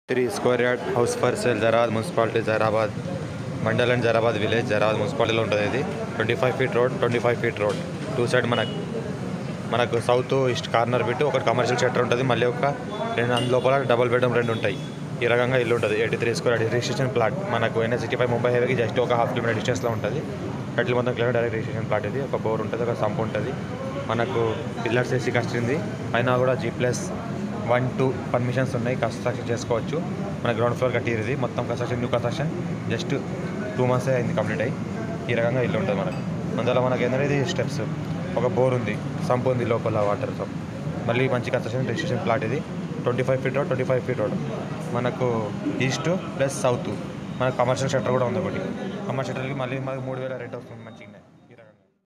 three square yard house for sale Zaheerabad municipality Zaheerabad mandal and Zaheerabad village Zaheerabad మున్సిపాలిటీలో ఉంటుంది ఇది twenty five feet road twenty five feet road two side మనకు మనకు south east corner bit ఒకటి commercial shutter ఉంటుంది మళ్ళీ ఒక రెండు అందు లోపల డబుల్ బెడ్రూమ్ రెండు ఉంటాయి ఈ రకంగా ఇల్లు ఉంటుంది eighty three square yard registration plot మనకు ఎన్ఎస్ సిక్స్టీ ఫైవ్ ముంబై హైవేకి జస్ట్ ఒక హాఫ్ కిలోమీటర్ డిస్టెన్స్లో ఉంటుంది కట్లు మొత్తం కిలోమీటర్ డైరెక్ట్ రిజిస్ట్రేషన్ ప్లాట్ ఇది ఒక బోర్ ఉంటుంది ఒక సంప్ ఉంటుంది మనకు పిల్లర్స్ వేసి కష్టింది పైన కూడా G plus one two permissions ఉన్నాయి కన్స్ట్రక్షన్ చేసుకోవచ్చు మన గ్రౌండ్ ఫ్లోర్ కట్టిరిది మొత్తం construction new construction just two months అయింది కంప్లీట్ అయ్యి ఈ రకంగా ఇల్లు ఉంటుంది మనకు అందువల్ల మనకి ఏంటంటే ఇది స్టెప్స్ ఒక బోర్ ఉంది సంప్ ఉంది లోపల వాటర్తో మళ్ళీ మంచి కన్స్ట్రక్షన్ రిజిస్ట్రేషన్ ప్లాట్ ఇది twenty five feet road twenty five feet road మనకు ఈస్ట్ ప్లస్ సౌత్ మనకు కమర్షియల్ షట్టర్ కూడా ఉంది ఒకటి కమర్షియల్ షట్టర్కి మళ్ళీ మనకు మూడు వేల రెంట్ వస్తుంది మంచిగా